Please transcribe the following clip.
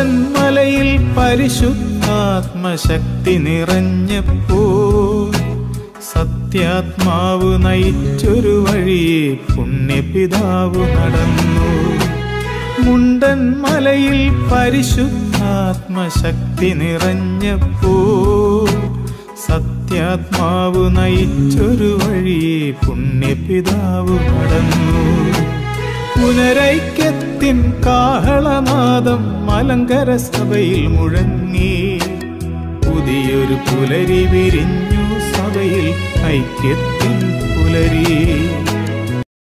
മുണ്ടൻ മലയിൽ പരിശുദ്ധാത്മശക്തി നിറഞ്ഞപ്പോ സത്യാത്മാവ് നയിച്ചൊരു വഴിയെ പുണ്യപിതാവ് നടന്നു മുണ്ടൻ മലയിൽ പരിശുദ്ധാത്മശക്തി നിറഞ്ഞപ്പോ സത്യാത്മാവ് നയിച്ചൊരു വഴിയെ പുണ്യപിതാവ് നടന്നു പുനരൈക്യത്തിൻ കാഹളനാദം മലങ്കര സഭയിൽ മുഴങ്ങി പുതിയൊരു പുലരി വിരിഞ്ഞു സഭയിൽ ഐക്യത്തിൻ പുലരി